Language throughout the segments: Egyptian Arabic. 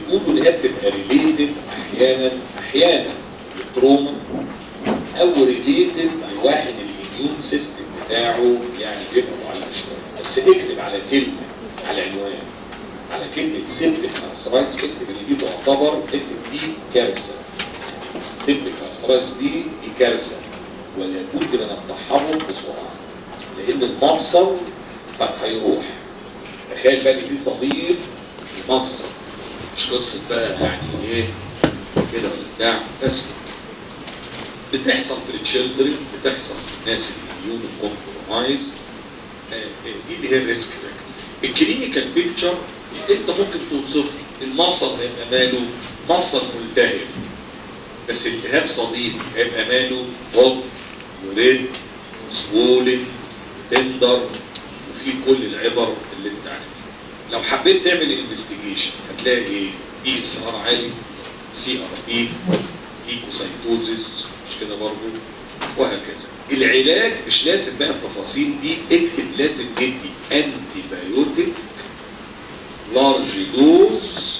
بيقولوا ان هي بتبقى ريليتد احيانا احيانا بالتروما او ريليتد بواحد الاميون سيستم بتاعه يعني بيبقى ضعيف شويه بس اكتب على كلمه على عنوان على كلمه سيبتك ارثرايتس اكتب ان دي تعتبر اكتب دي كارثه سيبتك ارثرايتس دي دي كارثه ولابد من التحرك بسرعه لان المفصل قد هيروح تخيل بقى ان في صديق مفصل مش قصه بقى يعني ايه كده ولا بتاع بس بتحصل في التشيلدرن بتحصل في الناس الاميون كومبرومايز دي اللي هي الريسك الكلينيكال بيكتشر انت ممكن توصفه المفصل هيبقى ماله مفصل ملتهب بس التهاب صديقي هيبقى ماله هوت وريد سوولن تندر وفي كل العبر اللي انت عارفها لو حبيت تعمل انفستيجيشن هتلاقي ايه دي اس ار عالي سي ار بي ايكوسايتوزيس مش كده برضه وهكذا العلاج مش لازم بقى التفاصيل دي اكتب لازم ندي انتي بايوتيك لارج دوز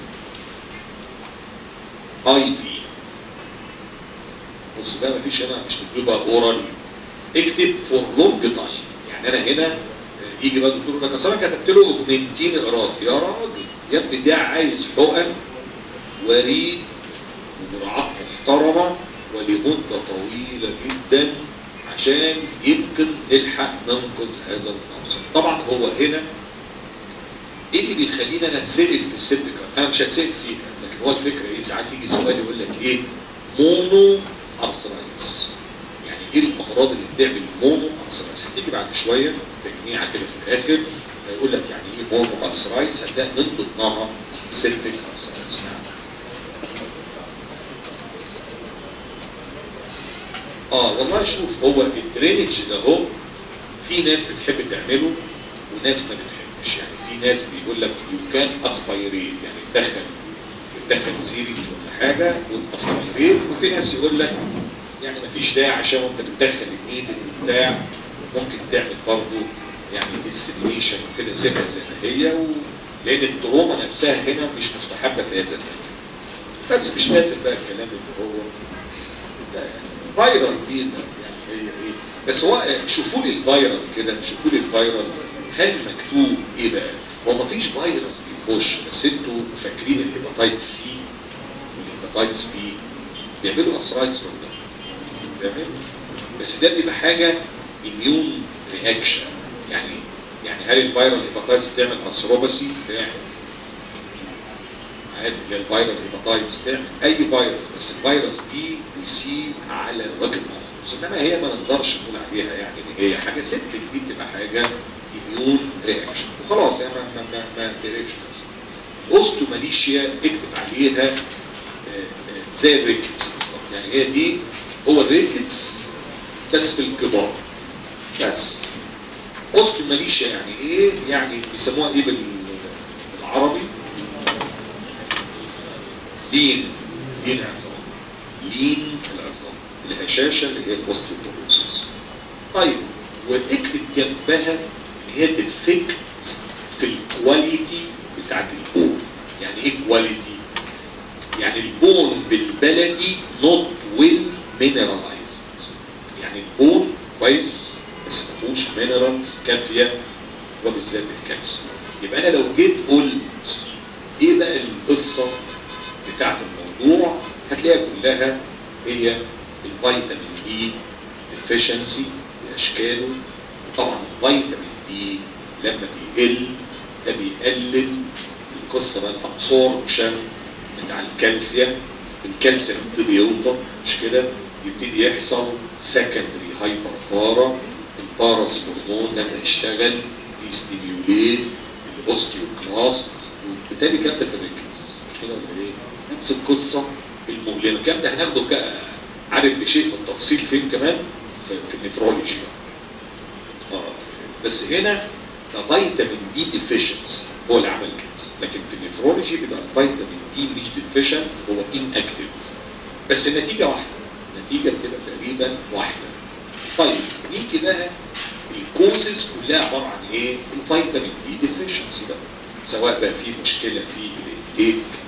اي في بص بقى مفيش هنا مش مكتوبه اورال اكتب فور لونج تايم يعني انا هنا يجي بقى الدكتور يقول لك اصل انا كتبت له اوجمنتين اقراض يا راجل يا ابني ده عايز حقن وريد وجرعات محترمه ولمده طويله جدا عشان يمكن نلحق ننقذ هذا المفصل طبعا هو هنا ايه اللي بيخلينا انا اتسال في الست انا مش هتسال فيها لكن هو الفكره ايه ساعات يجي سؤال يقول لك ايه مونو ارثرايتس يعني ايه الامراض اللي بتعمل مونو ارثرايتس هتيجي بعد شويه تجميعه كده في الاخر هيقول لك يعني ايه مونو ارثرايتس هتلاقي من ضمنها سيبتيك ارثرايتس اه والله شوف هو الدرينج ده هو في ناس بتحب تعمله وناس ما بتحبش يعني في ناس بيقول لك يو كان اسبايريت يعني تدخل تدخل سيريج ولا حاجه وتاسبايريت وفي ناس يقول لك يعني ما فيش داعي عشان وانت بتدخل الايد بتاع ممكن تعمل برضه يعني ديسيميشن وكده سيبها زي ما هي و... لان التروما نفسها هنا مش مستحبه في هذا المكان بس مش لازم بقى الكلام اللي هو ده يعني فايرال دي يعني هي ايه بس هو شوفوا لي الفايرال كده شوفوا لي الفايرال هل مكتوب ايه بقى؟ هو ما فيش فيروس بيخش بس انتوا فاكرين الهيباتايت سي والهيباتايتس بي بيعملوا اسرايتس ولا بيعملوا بس ده بيبقى حاجه اميون رياكشن يعني يعني هل الفيرال هيباتايتس بتعمل ارثروباسي؟ بتعمل عادي هي الفيرال هيباتايتس تعمل اي فيروس بس الفيروس بي وسي على وجه الخصوص انما هي ما نقدرش نقول عليها يعني ان هي حاجه سيمبل دي بتبقى حاجه اميون رياكشن وخلاص يعني ما ما ما تقرفش اوستوماليشيا اكتب عليها زي الريكتس يعني هي دي هو الريكتس بس في الكبار بس اوستوماليشيا يعني ايه؟ يعني بيسموها ايه بالعربي؟ لين لين العظام لين العظام الهشاشه اللي هي الاوستيوبروسيس طيب واكتب جنبها ان هي ديفكت في الكواليتي بتاعت البون يعني ايه كواليتي؟ يعني البون بالبلدي نوت ويل مينرالايزد يعني البون كويس بس ما فيهوش مينرالز كافيه وبالذات الكالسيوم يبقى انا لو جيت قلت ايه بقى القصه بتاعت الموضوع هتلاقيها كلها هي الفيتامين دي ديفيشنسي باشكاله وطبعا الفيتامين دي لما بيقل ده بيقلل القصه بقى الابسوربشن بتاع الكالسيوم الكالسيوم يبتدي يوطى مش كده يبتدي يحصل سكندري هايبر بارا الباراس هرمون لما يشتغل يستيميوليت الاوستيوكلاست وبالتالي كام ده في الريكس مش كده ولا ايه؟ نفس القصه المؤلمه الكلام ده هناخده بقى عارف بشيء من التفصيل فين كمان في, في النفرولوجي اه بس هنا ده فيتامين دي ديفيشنس هو اللي عمل كده لكن في النفرولوجي بيبقى الفيتامين دي مش ديفيشنت هو ان اكتف بس النتيجه واحده النتيجه كده تقريبا واحده طيب نيجي بقى الكوزز كلها عباره عن ايه؟ الفيتامين دي ديفيشنسي بقى سواء بقى في مشكله في الانتيك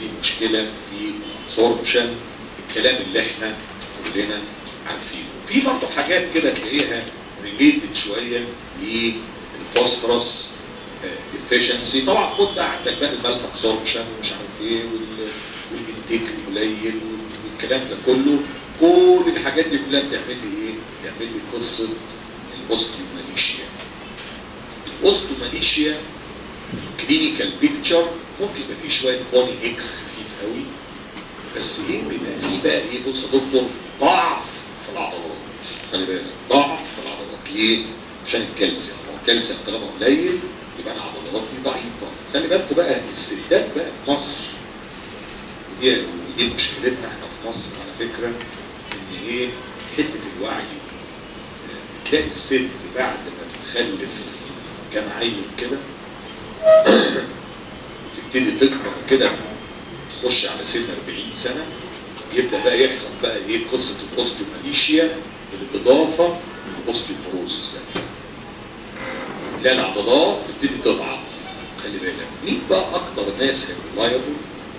في مشكله في الابسوربشن الكلام اللي احنا كلنا عارفينه في برضه حاجات كده تلاقيها ريليتد شويه للفوسفورس افشنسي طبعا خد بقى عندك بقى المال ابسوربشن ومش عارف ايه وال- والانتيك القليل والكلام ده كله كل الحاجات دي كلها بتعمل لي ايه؟ بتعمل لي قصه الاوستيوماليشيا الاوستيوماليشيا كلينيكال بيكتشر ممكن يبقى فيه شويه بوني اكس خفيف قوي بس ايه بيبقى فيه بقى ايه بص يا دكتور ضعف في العضلات خلي بالك ضعف في العضلات ليه؟ عشان الكالسيوم هو الكالسيوم طالما قليل يبقى انا عضلاتي ضعيفه خلي بالكم بقى الستات بقى في مصر ودي ودي مشكلتنا احنا في مصر على فكره ان ايه حته الوعي تلاقي الست بعد ما تخلف كام عيل كده تبتدي تكبر كده تخش على سن 40 سنه يبدا بقى يحصل بقى ايه قصه الاوستيوماليشيا بالاضافه للاوستيوبروزس بقى تلاقي العضلات تبتدي تضعف خلي بالك مين بقى اكتر ناس ريلايبل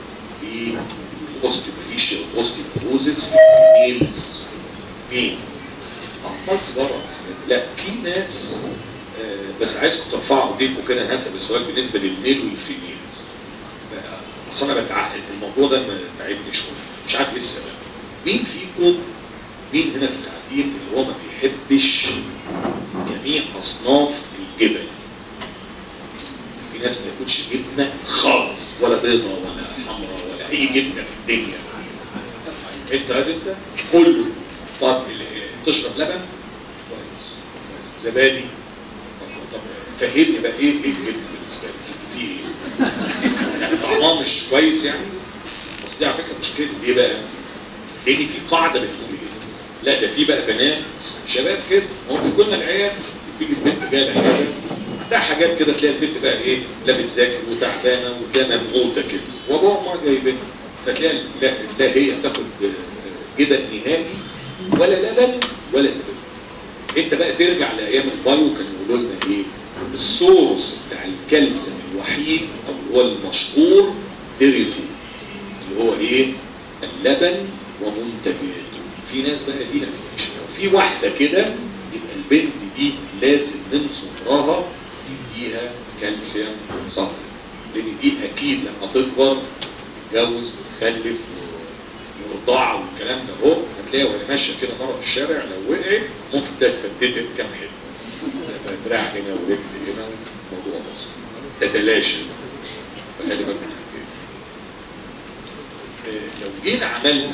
بالاوستيوماليشيا والاوستيوبروزس ميلز مين؟ عمال تدور لا في ناس آه، بس عايزكم ترفعوا ايديكم كده انا هسال السؤال بالنسبه للميل والفيميلز بقى- اصل انا بتعقد الموضوع ده تعبني شويه مش عارف ايه السبب مين فيكم مين هنا في التعليم اللي هو ما بيحبش جميع اصناف الجبن في ناس ما ياكلش جبنه خالص ولا بيضه ولا حمراء ولا اي جبنه في الدنيا انت انت كله طب ال- تشرب لبن كويس كويس زبادي طب طب فهمني بقى ايه ايه الجبنه بالنسبه لك في ايه يعني طعمها مش كويس يعني بس دي على فكره مشكله ليه بقى؟ لان في قاعده بتقول ايه؟ لا ده في بقى بنات شباب كده هم بيقول لنا العيال تيجي البنت جايه العياده عندها حاجات كده تلاقي البنت بقى ايه لا بتذاكر وتعبانه وتلاقيها مموته كده وابوها وامها جايبينها فتلاقي لا, لا هي تاخد آه، جبن نهائي ولا لبن ولا زبادي انت بقى ترجع لايام البايو كانوا يقولوا لنا ايه السورس بتاع الكالسيوم الوحيد او اللي هو المشهور ديري فود اللي هو ايه اللبن ومنتجاته في ناس بقى لينا في مشكله وفي واحده كده يبقى البنت دي لازم من صغرها يديها كالسيوم صح لان دي اكيد لما تكبر تتجوز وتخلف ورضاعه والكلام ده اهو هتلاقيها وهي ماشيه كده مره في الشارع لو وقعت ممكن تلاقي اتفتتت كام حته دراع هنا ورجل هنا موضوع بسيط تتلاشى فخلي بالك من الحكايه آه، لو جينا عملنا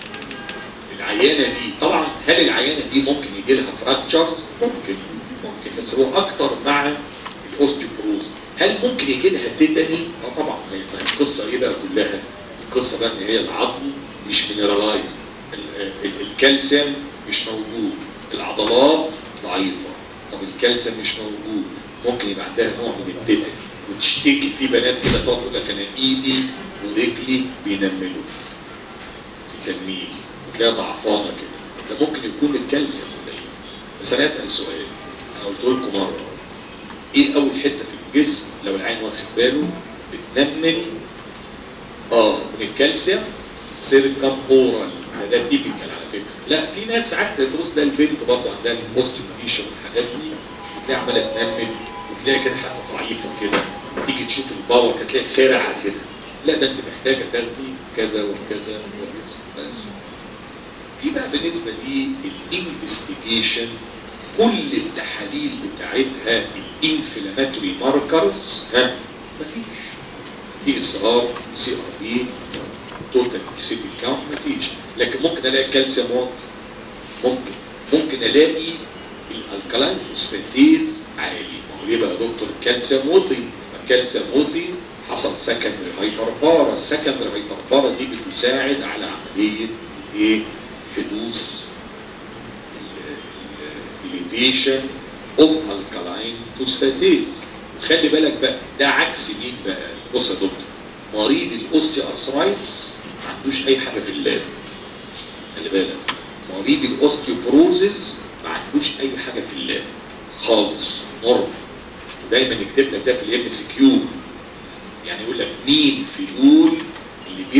العيانه دي طبعا هل العيانه دي ممكن يجي لها فراكتشرز؟ ممكن ممكن بس هو اكتر مع الاوستيوبروز هل ممكن يجي لها تيتاني؟ اه طبعا هي ما هي القصه ايه بقى كلها؟ القصه بقى ان هي العظم مش مينرالايز الكالسيوم مش موجود العضلات ضعيفه طب الكالسيوم مش موجود ممكن يبقى عندها نوع من التيتاني وتشتكي في بنات كده تقعد تقول لك انا ايدي ورجلي بينملوا في التنميل وتلاقيها ضعفانه كده ده ممكن يكون الكالسيوم قليل بس انا اسال سؤال انا قلت لكم مره ايه اول حته في الجسم لو العين واخد باله بتنمل اه من الكالسيوم سيركم اورال ده ده تيبيكال على فكره لا في ناس ساعات تبص ده البنت برضه عندها الاوستيوميشن والحاجات دي وتلاقي عماله تنمل وتلاقي كده حتى ضعيفه كده تيجي تشوف الباور تلاقي خرعه كده لا ده انت محتاجه تاخدي كذا وكذا وكذا بس في بقى بالنسبه للانفستيجيشن كل التحاليل بتاعتها الانفلاماتوري ماركرز ها مفيش اي اس ار سي ار بي توتال سيتي كاونت مفيش لكن ممكن الاقي كالسيوم واطي ممكن ممكن الاقي الالكالين فوسفاتيز عالي ما هو ليه بقى يا دكتور الكالسيوم وطي الكالسيوم وطي حصل سكندري هايبربارا السكندري هايبربارا دي بتساعد على عمليه ايه حدوث الليفيشن اوف الكالاين فوسفاتيز خلي بالك بقى ده عكس مين بقى بص يا دكتور مريض الاوستي ارثرايتس ما عندوش اي حاجه في اللاب خلي بالك مريض الاوستيوبروزيس ما عندوش اي حاجه في اللاب خالص نورمال ودايما يكتب لك ده في الام اس كيو يعني يقول لك مين في دول اللي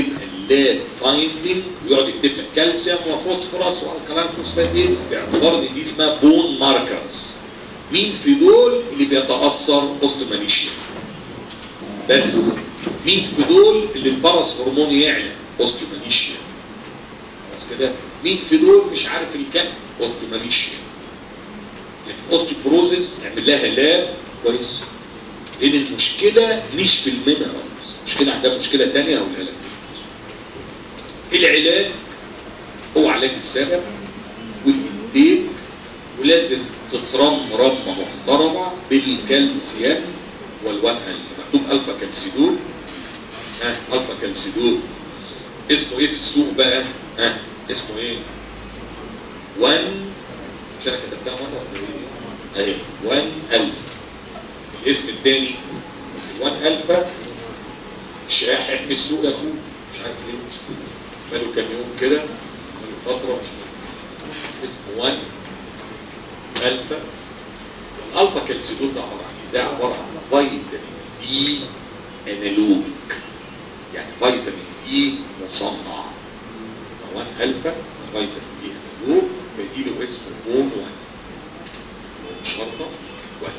لاب فايندنج ويقعد يكتب لك كالسيوم وفوسفورس والكلام فوسفاتيز باعتبار ان دي اسمها بون ماركرز مين في دول اللي بيتاثر اوستوماليشيا بس مين في دول اللي البارس هرمون يعلى اوستوماليشيا بس كده مين في دول مش عارف الكم اوستوماليشيا لكن اوستيوبروزيس نعمل لها لاب كويس لان المشكله مش في المينرالز المشكله عندها مشكله ثانيه هقولها لك العلاج هو علاج السبب والانتاج ولازم تترم رمه محترمه بالكالسيوم والوان الفا مكتوب الفا كالسيدول ها الفا كالسيدول اسمه ايه في السوق بقى ها اسمه ايه 1 مش انا كتبتها مره ولا ايه اهي 1 الفا الاسم الثاني 1 الفا مش هيحمي السوق يا اخوه مش عارف ليه بقاله كام يوم كده بقاله فتره مش اسمه 1 الفا الالفا كالسيدول ده عباره عن ايه؟ ده عباره عن فيتامين دي انالوج يعني فيتامين دي مصنع 1 الفا فيتامين دي انالوج بدي له اسم بون 1 شرطه 1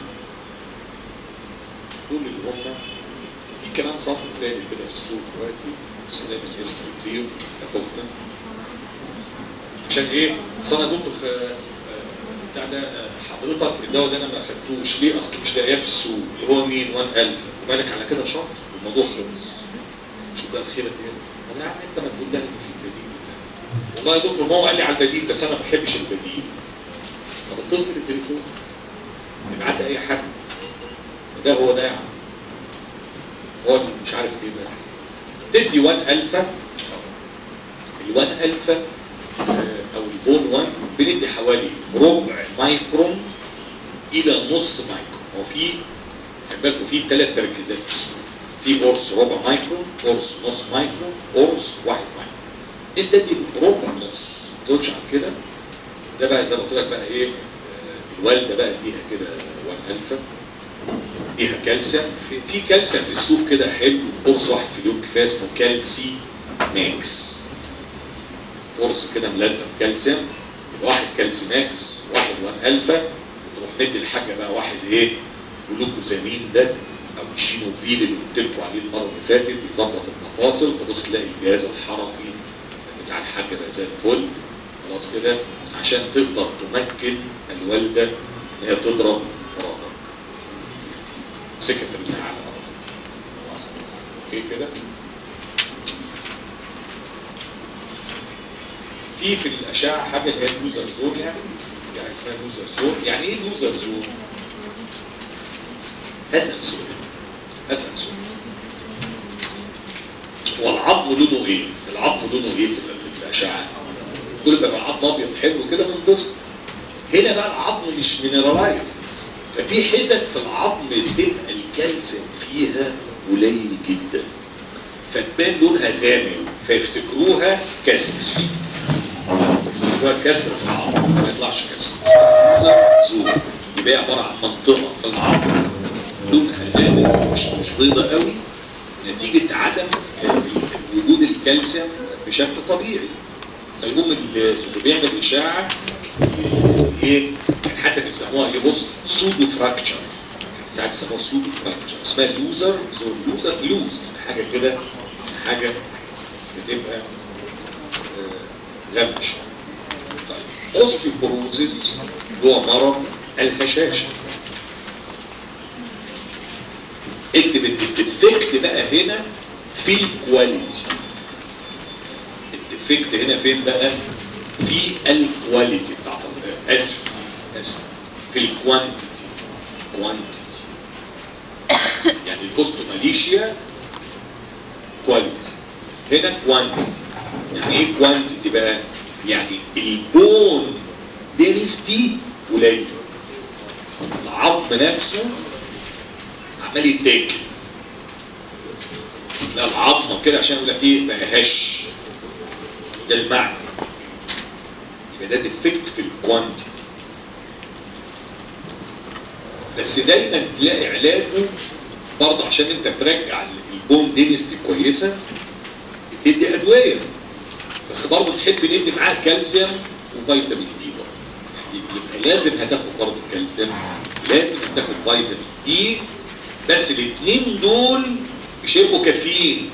دول اللي هم في كمان صف تاني كده في السوق دلوقتي بس ده مش اسم كتير ياخدنا عشان ايه؟ اصل انا كنت خ... بتاع ده حضرتك الدواء ده انا ما اخدتوش ليه؟ اصل مش لاقياه في السوق اللي هو مين؟ 1000 وبالك على كده شهر والموضوع خلص شوف بقى الخيرة ايه؟ والله يا عم انت ما تقول لها ان في بديل والله يا دكتور ما هو قال لي على البديل بس انا ما بحبش البديل طب اتصل بالتليفون ابعت اي حد ده هو ده يعني هو اللي مش عارف ايه ده تدي 1 الفا ال 1 الفا او البون 1 بندي حوالي ربع مايكرون الى نص مايكرون هو في خلي بالكم في ثلاث تركيزات في السوق في قرص ربع مايكرون قرص نص مايكرون قرص واحد مايكرون انت ادي ربع نص ما تقولش عن كده ده بقى زي ما قلت لك بقى ايه الوالده بقى اديها كده 1 الفا اديها كالسيوم في, في كالسيوم في السوق كده حلو قرص واحد في اليوم كفايه اسمه كالسي ماكس قرص كده ملغم كالسيوم يبقى واحد كالسي ماكس واحد 1 الفا وتروح مدي الحاجه بقى واحد ايه جلوكوزامين ده او الشينوفيل اللي قلت لكم عليه المره اللي فاتت يظبط المفاصل تبص تلاقي الجهاز الحركي بتاع الحاجه بقى زي الفل خلاص كده عشان تقدر تمكن الوالده ان هي تضرب مراتك سكت بالله على اوكي كده في في الاشعه حاجه اللي هي اللوزر زون يعني يعني اسمها لوزر زون يعني ايه لوزر زون؟ اسال سؤال اسال سؤال هو العظم لونه ايه؟ العظم لونه ايه في الاشعه؟ كل ما يبقى العظم ابيض حلو كده بنبسط هنا بقى العظم مش مينرالايزد ففي حتت في العظم بتبقى الكالسيوم فيها قليل جدا فتبان لونها غامق فيفتكروها كسر يفتكروها كسر في العظم ما يطلعش كسر زوم يبقى عباره عن منطقه في العظم لونها غامق مش مش بيضه قوي نتيجه عدم وجود الكالسيوم بشكل طبيعي فالمهم اللي بيعمل اشاعه ايه يعني حتى بيسموها ايه بص سودو فراكتشر ساعات يسموها سودو فراكتشر اسمها لوزر زون لوزر لوز يعني حاجه كده حاجه بتبقى غامقه شويه طيب اوستيوبروزيس هو مرض الهشاشه اكتب الديفكت بقى هنا في الكواليتي الديفكت هنا فين بقى في الكواليتي بتاعت اسف اسف في الكوانتيتي كوانتيتي يعني الاوستوماليشيا كواليتي هنا كوانتيتي يعني ايه كوانتيتي بقى يعني البون دينستي قليل العظم نفسه عمال يتاكل لا العظمه كده عشان يقول لك ايه ما هش ده المعنى يبقى ده ديفكت في الكوانتيتي بس دايما تلاقي علاجه برضه عشان انت ترجع البون دينستي كويسه تدي ادويه بس برضه تحب ندي معاها كالسيوم وفيتامين دي برضه يبقى لازم هتاخد برضه الكالسيوم لازم هتاخد فيتامين دي بس الاثنين دول مش هيبقوا كافيين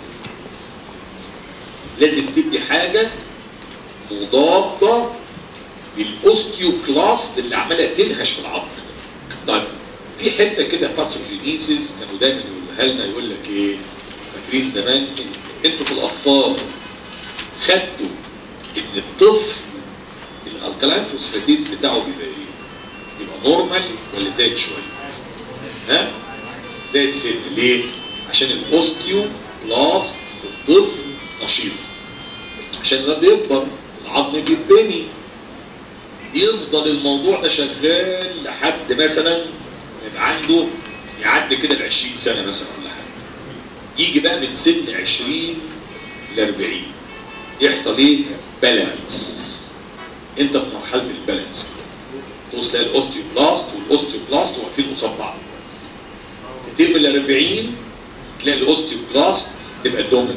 لازم تدي حاجه مضاده للاوستيوكلاست اللي عماله تنهش في العظم ده. طيب في حته كده باثوجينيسيس كانوا دايما يقولها لنا يقول لك ايه فاكرين زمان إن- انتوا في الاطفال خدتوا ان الطفل الالكالين فوسفاتيز بتاعه بيبقى ايه؟ يبقى نورمال ولا زايد شويه؟ ها؟ زايد سن ليه؟ عشان الاوستيو بلاست في الطفل نشيط عشان لما بيكبر العظم بيتبني يفضل الموضوع ده شغال لحد مثلا يبقى عنده يعدي كده ال 20 سنه مثلا ولا حاجه يجي بقى من سن 20 ل 40 يحصل ايه؟ بالانس انت في مرحله البالانس توصل تلاقي الاوستيوبلاست والاوستيوبلاست واقفين قصاد بعض تتم ال 40 تلاقي الاوستيوبلاست تبقى دومينانت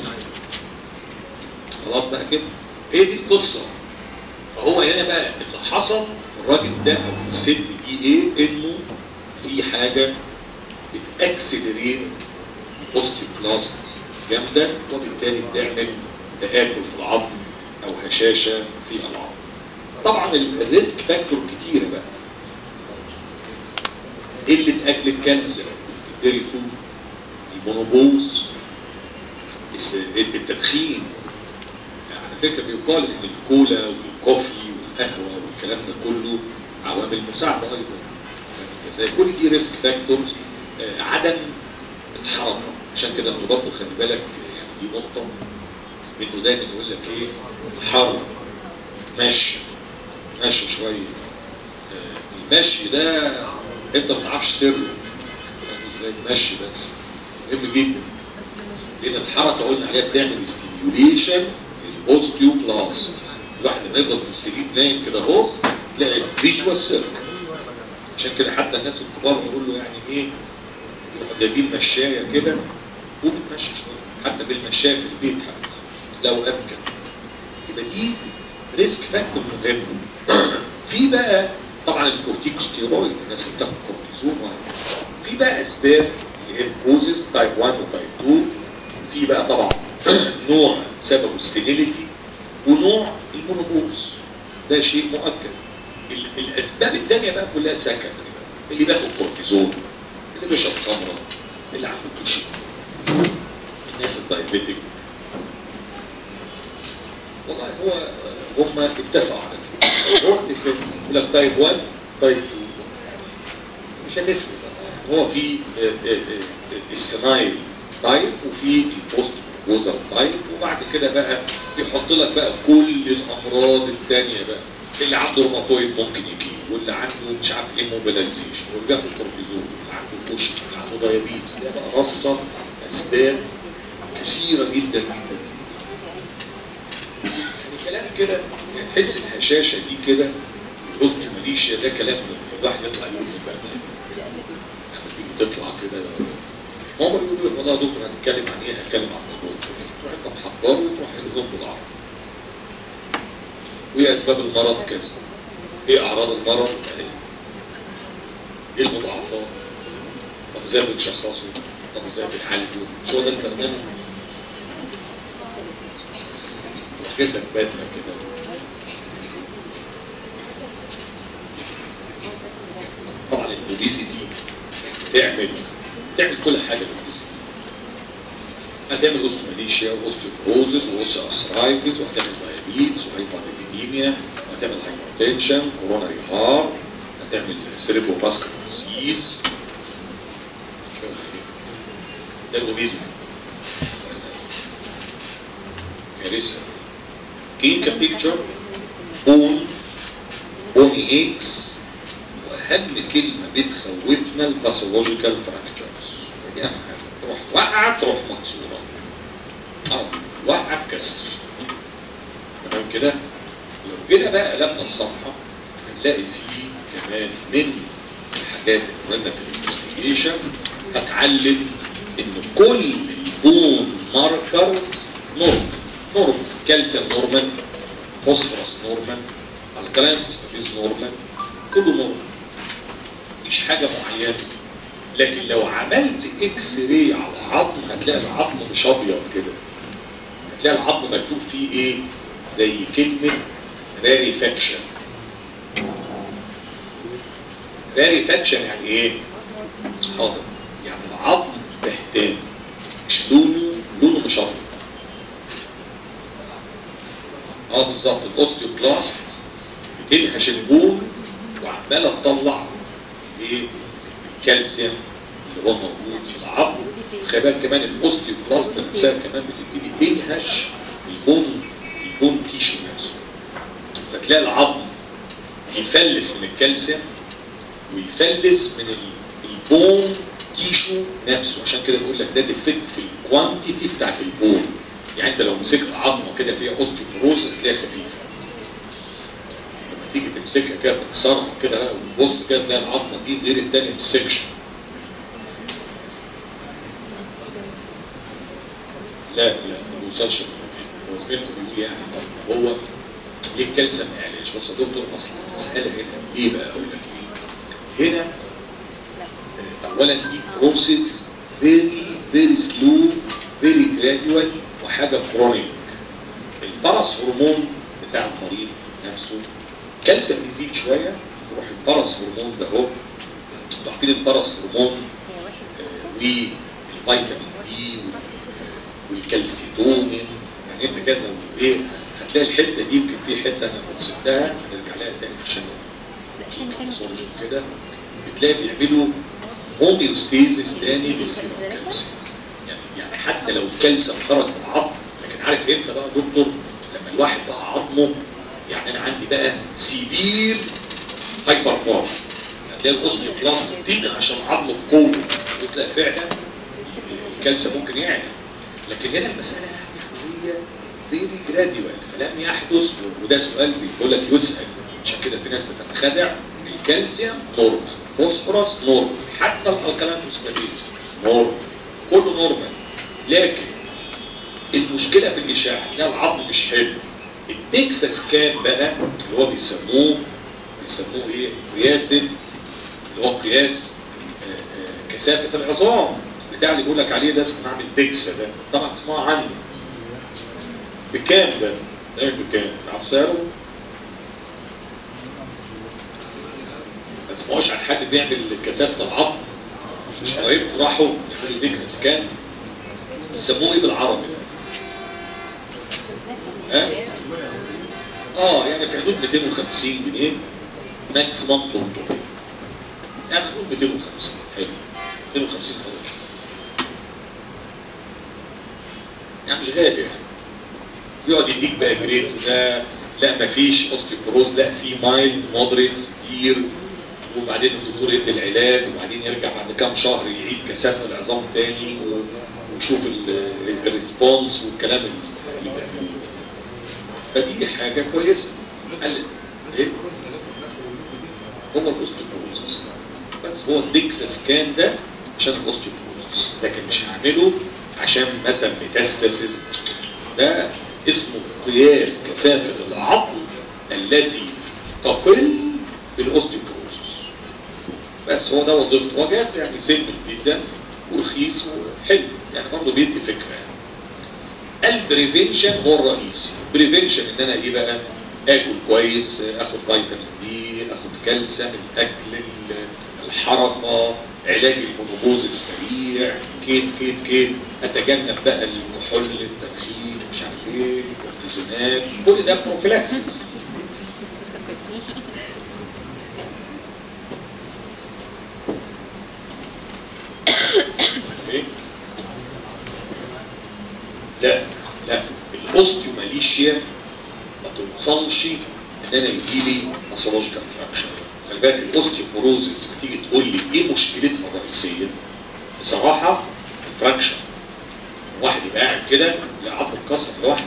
خلاص بقى كده هي دي القصه فهو هنا بقى اللي حصل في الراجل ده او في الست دي ايه انه في حاجه بتاكسلريت الاوستيوبلاست جامده وبالتالي بتعمل تآكل في العظم او هشاشه في العظم. طبعا الريسك فاكتور كتيره بقى. قله اكل الكالسيوم الديري فود المونوبوز الس- التدخين على فكره بيقال ان الكولا والكوفي والقهوه والكلام ده كله عوامل مساعده ايضا زي كل دي ريسك فاكتورز عدم الحركه عشان كده انت برضه خلي بالك يعني دي نقطه انه دايما يقول لك ايه حرك مشي مشي شويه آه، المشي ده انت ما تعرفش سره فاهم ازاي المشي بس مهم جدا لان الحركه قلنا عليها بتعمل ستيميوليشن الاوستيوبلاست الواحد لما يفضل في السرير نايم كده اهو تلاقي فيجوال سيرك عشان كده حتى الناس الكبار يقول له يعني ايه يروحوا جايبين مشايه كده وبتمشي شويه حتى بالمشايه في البيت حتى لو امكن يبقى دي ريسك فاكتور مهم في بقى طبعا الكورتيكوستيرويد الناس اللي بتاخد كورتيزون وهكذا. في بقى اسباب اللي هي الكوزز تايب 1 وتايب 2 في بقى طبعا نوع سببه السينيليتي ونوع المونوبوز ده شيء مؤكد ال- الاسباب الثانيه بقى كلها سكندري بقى اللي بياخد كورتيزون اللي بيشرب خمره اللي عنده كوشي الناس الدايبيتك والله هو هم اتفقوا على كده هو اتفق يقول لك تايب 1 تايب 2 مش هتفرق هو في آه، آه، آه، السنايل تايب وفي البوست جوزر تايب وبعد كده بقى يحط لك بقى كل الامراض الثانيه بقى اللي عنده روماتويد ممكن يجيب واللي عنده مش عارف ايه موبيلايزيشن واللي بياخد كورتيزون واللي عنده كوش واللي عنده دايابيتس ده بقى رصه اسباب كثيره جدا جدا يعني كلام كده يعني تحس الهشاشه دي كده الاذن ماليشيا ده كلام الواحد يطلع يقول في البرنامج لما تيجي تطلع كده هم بيقولوا لك والله يا دكتور هنتكلم عن ايه؟ هنتكلم عن موضوع الفلاني. تروح انت محضره وتروح لهم بالعرض. وايه اسباب المرض كذا؟ ايه اعراض المرض؟ اهي. ايه المضاعفات؟ طب ازاي بنشخصه؟ طب ازاي بنعالجه؟ مش هو ده البرنامج؟ تروح جايب لك بدله كده طبعا الاوبيزيتي تعمل تعمل كل حاجه بالاوبيزيتي هتعمل اوستوماليشيا واوستيوبروزس واوستيوارثرايتس وهتعمل دايابيتس وهايبرليبيديميا وهتعمل هايبرتنشن كوروناري هارت هتعمل سيريبرو باسكولار ديزيز ده الاوبيزيتي كارثه كلينيكال بيكتشر بون بوني ايكس واهم كلمه بتخوفنا الباثولوجيكال فراكتشرز دي اهم حاجه تروح وقع تروح مكسوره اه وقع كسر تمام كده لو جينا بقى قلبنا الصفحه هنلاقي فيه كمان من الحاجات المهمه في الانفستيجيشن هتعلم ان كل البون ماركر نورمال نورمال كالسيوم نورمال فوسفورس نورمال الكلاين فوسفوريز نورمال كله نورمال مش حاجه معينه لكن لو عملت اكس راي على العظم هتلاقي العظم مش ابيض كده هتلاقي العظم مكتوب فيه ايه زي كلمه راريفاكشن راريفاكشن يعني ايه حاضر يعني العظم بهتان مش لونه لونه مش ابيض اه بالظبط الاوستيوبلاست بتنهش البول وعماله تطلع ايه الكالسيوم اللي هو موجود في العظم خلي بالك كمان الاوستيوبلاست نفسها كمان بتبتدي تنهش البون البون تيشو نفسه فتلاقي العظم يفلس من الكالسيوم ويفلس من ال- البون تيشو نفسه عشان كده بقول لك ده ديفكت في الكوانتيتي بتاعت البون يعني انت لو مسكت عظمه كده فيها اوستيوبروز هتلاقيها خفيفه لما تيجي تمسكها كده تكسرها كده بقى وتبص كده تلاقي العظمه دي غير الثانيه في السكشن لا لا ما بيوصلش هو زميلته بيقول يعني طب هو ليه الكالسيوم ما يعلاش بص يا دكتور اصل المساله هنا ليه بقى اقول لك ليه؟ هنا آه، اولا دي بروسيس فيري فيري سلو فيري جراديوال وحاجه كرونيك البرص هرمون بتاع المريض نفسه كالسيوم يزيد شويه يروح البرص هرمون ده اهو انتوا عارفين البرص هرمون آه، والفيتامين دي والكالسيتونين يعني انت كده لو ايه هتلاقي الحته دي يمكن في حته انا كنت سبتها هنرجع لها تاني عشان السولوجي كده بتلاقي بيعملوا هوميوستيزيس تاني للسيرم كالسيوم يعني يعني حتى لو الكالسيوم خرج من العظم لكن عارف امتى بقى يا دكتور لما الواحد بقى عظمه يعني انا عندي بقى سيفير هايبر بار هتلاقي الاوستيوبلاست بتيجي عشان عظمه بقوه وتلاقي فعلا الكالسيوم ممكن يعلى لكن هنا المساله يعني هي فيري جراديوال فلم يحدث وده سؤال بيقول لك يسال عشان كده في ناس بتتخدع الكالسيوم نورمال فوسفورس نورمال حتى الالكالين فوسفاتيز نورمال كله نورمال لكن المشكله في الاشاعه تلاقي العظم مش حلو الديكسا سكان بقى اللي هو بيسموه بيسموه ايه قياس اللي هو قياس آه، آه، كثافه العظام بتاع اللي بيقول لك عليه ده اسمه عامل ديكسا ده طبعا تسمعوا عنه بكام ده؟ ده بكام؟ تعرف سعره؟ ما تسمعوش عن حد بيعمل كثافه العظم مش قرايبكم راحوا يعملوا ديكسا سكان بيسموه ايه بالعربي ده؟ ها؟ اه يعني في حدود 250 جنيه ماكسيمم 300 يعني نقول 250 حلو 250 حلو يعني مش غالي يعني يقعد يديك بقى جريدز ده لا مفيش اوستيوبروز لا في مايلد مودريت كتير وبعدين الدكتور يدي العلاج وبعدين يرجع بعد كام شهر يعيد كثافه العظام تاني و- ويشوف ال- الريسبونس والكلام اللي فدي حاجه كويسه قال ايه هو الاوستيوبروز بس هو الديكسا سكان ده عشان الاوستيوبروز لكن مش هعمله عشان مثلا ميتاستاسيس ده اسمه قياس كثافه العظم التي تقل بالاوستيوبروز بس هو ده وظيفته هو جهاز يعني سيمبل جدا ورخيص وحلو يعني برضه بيدي فكره يعني البريفنشن هو الرئيسي البريفنشن ان انا ايه بقى اكل كويس اخد فيتامين دي اخد كالسيوم الاكل ال- الحركه علاج المنوبوز السريع كيت كيت كيت اتجنب بقى الكحول التدخين مش عارف ايه الكورتيزونات كل ده بروفيلاكسيس ايه لا لا الاوستيوماليشيا ما توصلش ان انا يجي لي اسولوجيكال فراكشر خلي بالك الاوستيوبوروزيس بتيجي تقول لي ايه مشكلتها الرئيسيه بصراحه الفراكشر واحد يبقى قاعد كده يلاقي عظمه اتكسر لوحده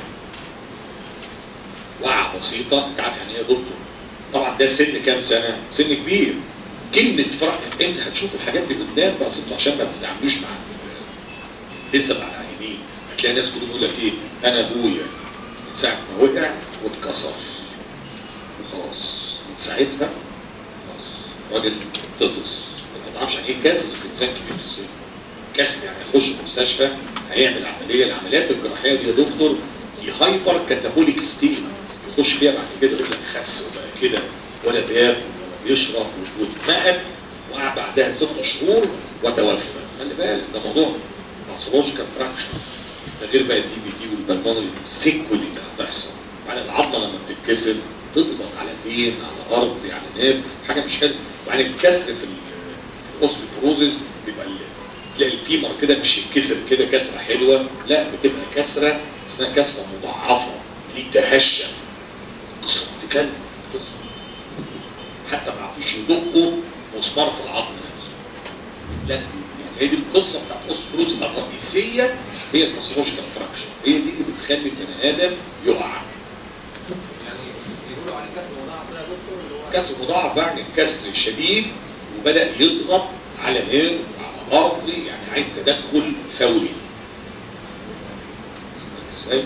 وقعه بسيطه انت عارف يعني ايه يا دكتور طبعا ده سن كام سنه؟ سن كبير كلمه فرق انت هتشوف الحاجات دي قدام بس انتوا عشان ما بتتعاملوش مع لسه مع العيانين هتلاقي ناس كلهم يقول لك ايه انا ابويا ساعة ما وقع واتكسر وخلاص من ساعتها خلاص راجل فطس ما تعرفش يعني ايه كسر في انسان كبير في السن كسر يعني يخش المستشفى هيعمل عمليه العمليات الجراحيه دي يا دكتور دي هايبر كاتابوليك ستيت يخش فيها بعد كده يقول لك خس وبقى كده ولا بياكل ولا بيشرب واتنقل وقعد بعدها ست شهور وتوفى خلي بالك ده موضوع باثولوجيكال فراكشن ده غير بقى الدي في دي والبلمونري سيكولي اللي هتحصل بعد العظمه لما بتتكسر تضغط على فين على ارض على نير حاجه مش حلوه وبعدين الكسر في الاوستيوبروزيس بيبقى ال- تلاقي الفيمر كده مش يتكسر كده كسره حلوه لا بتبقى كسره اسمها كسره مضاعفه تلاقيه تهشم قصه تكلم قصه حتى ما عرفوش يدقوا مسمار في العظم نفسه لا يعني هي دي القصه بتاعت الاوستيوبروز الرئيسيه هي الباثولوجيكال فراكشن هي دي اللي بتخلي البني ادم يقع يعني بيقولوا عليه كسر مضاعف ده يا دكتور اللي هو كسر مضاعف يعني كسر شديد وبدا يضغط على نير على ارضي يعني عايز تدخل فوري ازاي؟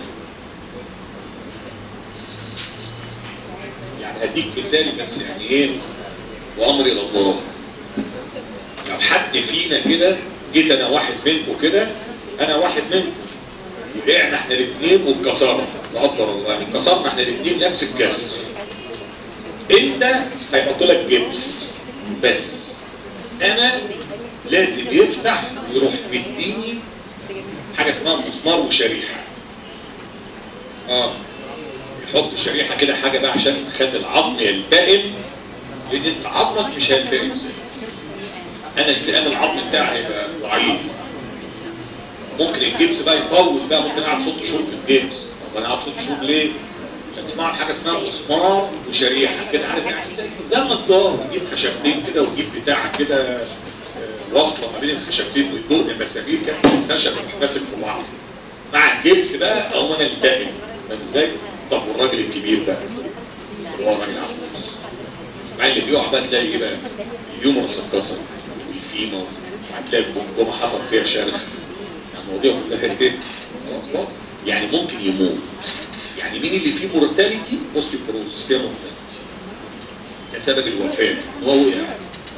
يعني هديك مثال بس يعني ايه وامري الى الله لو حد فينا كده جيت انا واحد منكم كده انا واحد منكم وقعنا احنا الاثنين واتكسرنا لا قدر الله يعني اتكسرنا احنا الاثنين نفس الكسر انت هيحط لك جبس بس انا لازم يفتح ويروح مديني حاجه اسمها مسمار وشريحه اه يحط شريحه كده حاجه بقى عشان تخلي العظم يلتئم لان انت عظمك مش هيلتئم زي انا التئام العظم بتاعي هيبقى ضعيف ممكن الجبس بقى يطول بقى ممكن اقعد ست شهور في الجبس طب انا اقعد ست شهور ليه؟ عشان تسمع حاجه اسمها مسمار وشريحه كده عارف يعني زي زي النجار تجيب خشبتين كده وتجيب بتاعك كده آه، واصله ما بين الخشبتين وتدق المسامير كده خشب ماسك في بعض مع الجبس بقى اهو انا التئم فاهم ازاي؟ طب والراجل الكبير بقى اللي هو راجل عجوز مع اللي بيقع بقى تلاقي ايه بقى؟ اليومرس اتكسر والفيمر وهتلاقي الجمجمه حصل فيها شرخ يعني المواضيع كلها ايه؟ خلاص خلاص يعني ممكن يموت يعني مين اللي فيه مورتاليتي؟ اوستيوبروزس فيها مورتاليتي ده سبب الوفاه هو وقع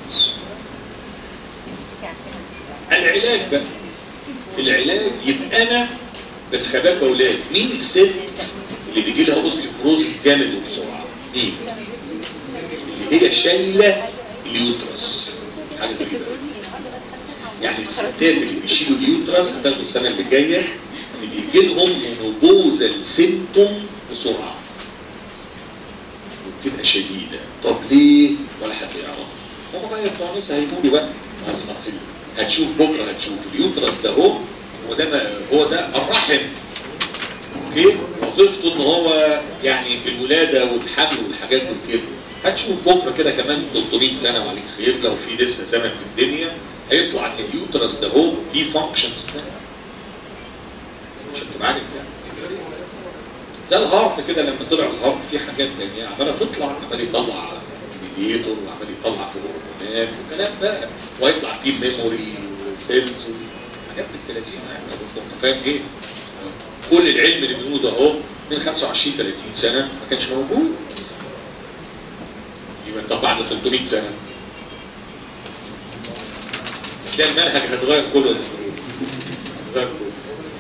العلاج بقى العلاج يبقى انا بس خلي بالك يا اولاد مين الست اللي بيجي لها اوستيوبروزس جامد وبسرعه؟ مين؟ اللي هي شايله اليوترس حاجه غريبه يعني الستات اللي بيشيلوا اليوترس هتاخدوا السنه اللي جايه اللي بيجي لهم مونوبوزال سيمتوم بسرعه وبتبقى شديده طب ليه؟ ولا حد يعرف هم بقى بتوع لسه هيقولوا بقى بس أصل هتشوف بكره هتشوف اليوترس ده هو هو ده ما- هو ده الرحم اوكي وظيفته ان هو يعني الولاده والحمل والحاجات دي كده هتشوف بكره كده كمان 300 سنه وعليك خير لو في لسه زمن في الدنيا هيطلع ان اليوترس ده هو ليه فانكشنز عشان تبقى عارف يعني زي الهارت كده لما طلع الهارت في حاجات تانية عمالة تطلع عمال يطلع ميديتور وعمال يطلع في هرمونات وكلام بقى ويطلع فيه ميموري وسيلز حاجات من 30 يعني انت فاهم ايه؟ كل العلم اللي بنقوله ده اهو من 25 30 سنه ما كانش موجود يبقى طب بعد 300 سنه تلاقي المنهج هيتغير كله يا دكتور. هيتغير كله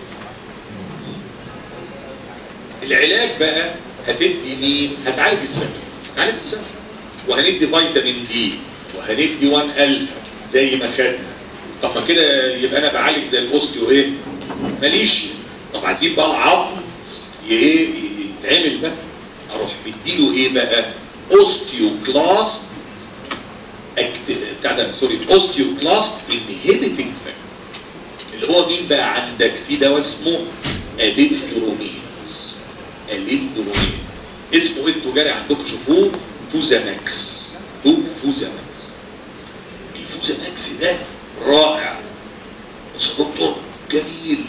العلاج بقى هتدي مين؟ هتعالج السبب هتعالج السبب وهندي فيتامين دي وهندي 1 الفا زي ما خدنا طب ما كده يبقى انا بعالج زي الاوستيو ايه؟ ماليش طب عايزين بقى العظم ي- ايه يتعمل بقى اروح مديله ايه بقى؟ اوستيوكلاست أكت- بتاع ده سوري اوستيوكلاست انهبيتنج فاكتور اللي هو مين بقى عندك في دواء اسمه اليندرومين اليندرومين اسمه ايه التجاري عندكم شوفوه فوزاماكس دوب فوزاماكس الفوزاماكس ده رائع بس يا دكتور جميل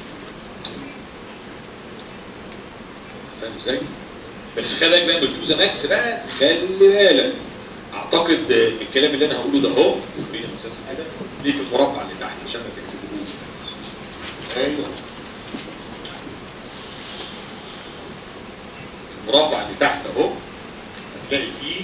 فاهم ازاي؟ بس خلي بالك بقى من الفوزاماكس بقى خلي بالك اعتقد الكلام اللي انا هقوله ده اهو فين الاستاذ كده ليه في المربع اللي تحت عشان ما تكتبوش ايوه المربع اللي تحت اهو هتلاقي فيه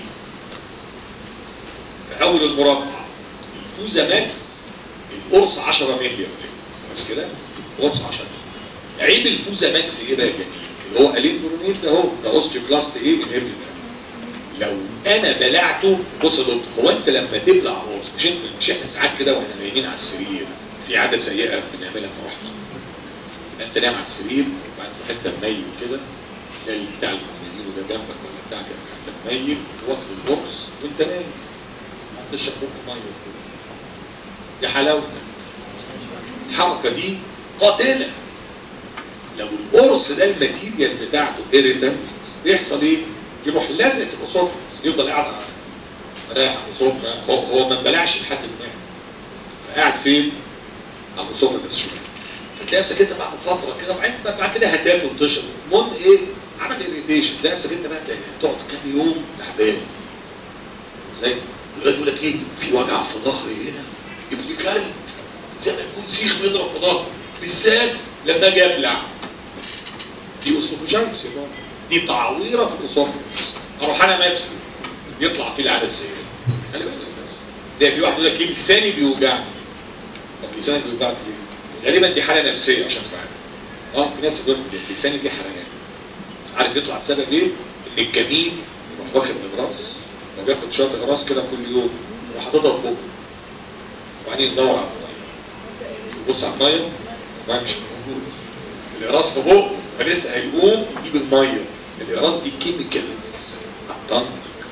في اول المربع الفوزا ماكس القرص 10 مللي يا ولاد. بس كده قرص 10 مللي عيب الفوزا ماكس ايه بقى يا جميل اللي هو اليندرونيت ده اهو ده اوستيوكلاست ايه انهبيتور لو انا بلعته بص يا دكتور هو انت لما تبلع قرص مش انت مش احنا ساعات كده واحنا نايمين على السرير في عاده سيئه بنعملها في روحنا يبقى انت نايم على السرير وبعد حته مميل كده تلاقي بتاع المناديل ده جنبك ولا بتاع كده حته مميل واخد القرص وانت نايم تشرب بق ميه كده دي حلاوتك الحركه دي قاتله لو القرص ده الماتيريال بتاعته ايريتنت بيحصل ايه؟ يروح لازق في الاسوفجس يفضل قاعد على- رايح على الاسوفجس هو هو ما بلعش لحد ما فقاعد فين؟ على الاسوفجس شويه فتلاقي نفسك انت بعد فتره كده وبعدين بقى بعد كده هتاكل وتشرب المهم ايه؟ عمل اريتيشن تلاقي نفسك انت بقى تقعد كام يوم تعبان زي الواد يقول لك ايه؟ في وجع في ظهري هنا ابن كلب زي ما يكون سيخ بيضرب في ظهري بالذات لما اجي ابلع دي اسوفجايتس يا بابا دي تعويره في الاسوفجس اروح انا ماسكه يطلع فيه العاده السيئه خلي بالك بس زي في واحد يقول لك ايه لساني بيوجعني طب لسانك بيوجعك ليه؟ غالبا دي حاله نفسيه عشان تبقى عارف اه في ناس بتقول لك لساني فيه حرقان عارف يطلع السبب ايه؟ ان الجميل يروح واخد اغراس وبياخد شويه اغراس كده كل يوم يروح حاططها في بقه وبعدين يدور على الميه يبص على الميه الميه مش موجوده الاقراص في بقه فلسه هيقوم يجيب الميه الاقراص دي كيميكالز ابطال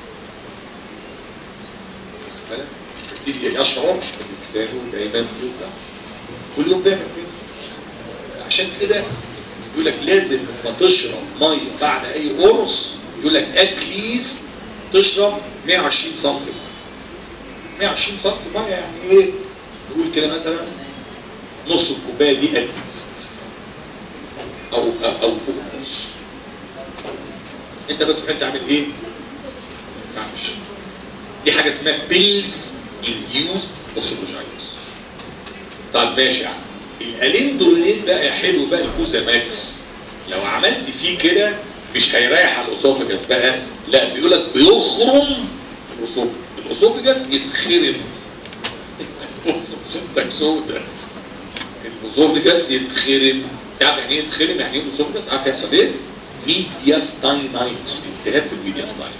واخد بالك؟ يبتدي يشعر ان لسانه دايما بيوجع كل يوم بيعمل كده عشان كده يقول لك لازم لما تشرب ميه بعد اي قرص يقول لك اتليست تشرب 120 سم ميه 120 سم ميه يعني ايه؟ نقول كده مثلا نص الكوبايه دي اتليست او او فوق النص انت بتروح انت عامل ايه؟ ما تعملش دي حاجه اسمها بيلز انديوست اوسيلوجايتس طيب ماشي يا عم الاليندولين بقى حلو بقى الفوزا ماكس لو عملت فيه كده مش هيريح على الاسوفجس بقى لا بيقول لك بيخرم الاسوفجس الاسوفجس يتخرم بص صدق سودا الاسوفجس يتخرم تعرف يعني ايه يتخرم يعني ايه الاسوفجس عارف يحصل ايه؟ ميدياستاينايتس التهاب في الميدياستاين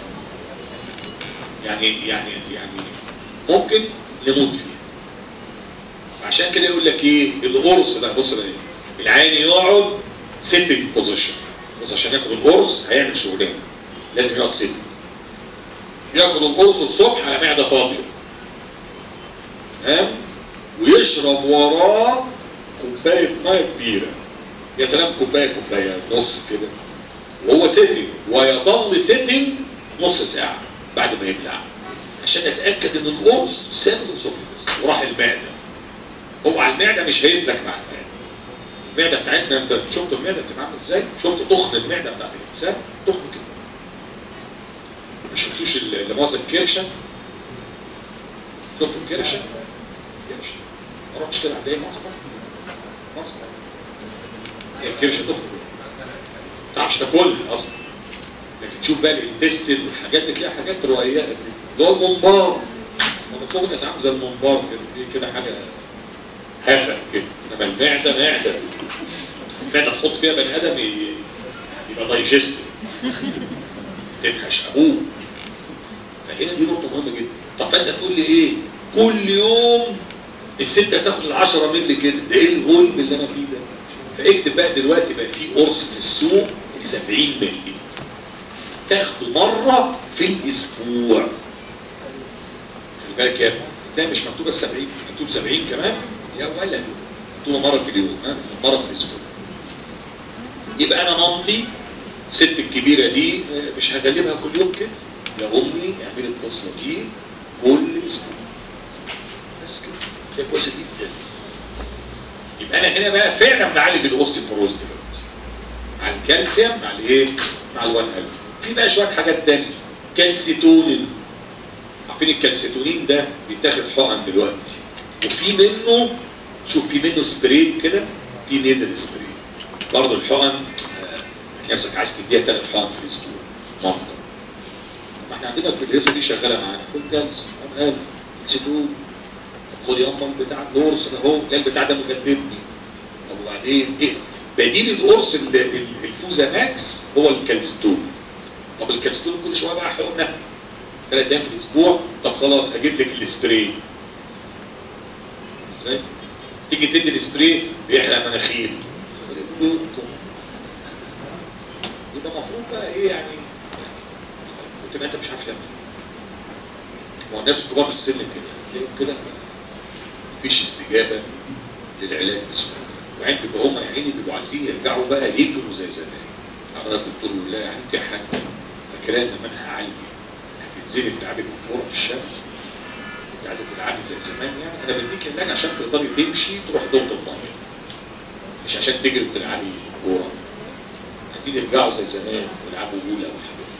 يعني يعني يعني ممكن نموت فيه عشان كده يقول لك ايه القرص ده بص بقى إيه؟ العين يقعد سيتنج بوزيشن بص عشان ياخد القرص هيعمل شغلانه لازم يقعد سيتنج ياخد القرص الصبح على معده فاضيه تمام ويشرب وراه كوبايه ميه كبيره يا سلام كوبايه كوبايه نص كده وهو سيتنج ويظل سيتنج نص ساعه بعد ما يبلع عشان اتاكد ان القرص ساب الاسوفيجس وراح المعده هو على المعده مش هيسلك مع المعده المعده بتاعتنا انت شفت المعده بتبقى عامله ازاي؟ شفت تخن المعده بتاعت الانسان تخن كده ما شفتوش اللي مؤاخذه الكرشه شفتوا الكرشه؟ كرشه ما رحتش كده عند ايه مصبر؟ مصبر هي الكرشه تخن ما تعرفش تاكل اصلا لكن تشوف بقى الانتستين والحاجات دي تلاقي حاجات رقيقه كده اللي هو المنبار انا فوق الناس عامل زي المنبار كده دي كده حاجه هفا كده انما المعده معده المعده تحط فيها بني ادم ي- يبقى دايجست تنحش ابوه فهنا دي نقطه مهمه جدا طب فانت تقول لي ايه؟ كل يوم الست هتاخد ال 10 مللي كده ده ايه الغلب اللي انا فيه ده؟ فاكتب بقى دلوقتي بقى في قرص في السوق ب 70 مللي تاخده مره في الاسبوع خلي بالك يا ابني تلاقي مش مكتوبه 70 مكتوب 70 كمان يا ولد مكتوبه مره في اليوم ها مره في الاسبوع يبقى انا مامتي الست الكبيره دي آه، مش هجلبها كل يوم كده يا امي اعملي القصه دي كل اسبوع بس كده ده كويسه جدا يبقى انا هنا بقى فعلا بعالج الاوستيوبروز دلوقتي مع الكالسيوم مع الايه؟ مع الوان ال في بقى شويه حاجات تانية كالسيتونين عارفين الكالسيتونين ده بيتاخد حقن دلوقتي وفي منه شوف في منه سبراي كده في نيزل سبراي برضه الحقن آه، هتلاقي نفسك عايز تديها ثلاث حقن في الاسبوع منطق ما احنا عندنا الكليسه دي شغاله معانا خد جلسه قام قال نسيتوه خد يا اما بتاع القرص ده اهو لا البتاع ده مجددني طب وبعدين ايه بديل القرص ال- ال- الفوزا ماكس هو الكالستون طب الكالستون كل شويه بقى حقنه ثلاث ايام في الاسبوع طب خلاص هجيب لك السبراي ازاي؟ تيجي تدي السبراي بيحرق مناخير يبقى المفروض بقى ايه يعني وتبقى انت مش عارف تعمل إيه. هو الناس الكبار في السن كده تلاقيهم كده مفيش استجابه للعلاج بسهوله وعند بيبقى هم يا عيني بيبقوا عايزين يرجعوا بقى يجروا زي زمان حضرتك الدكتور يقول لها يعني يا حاج فاكرة ان منها عالي هتنزلي تلعبي بالكوره في الشمس انت عايزه تلعبي زي زمان يعني انا بديك علاج عشان تقدري تمشي تروح دورة الميه مش عشان تجري وتلعبي كوره عايزين يرجعوا زي زمان ويلعبوا بوله وحاجات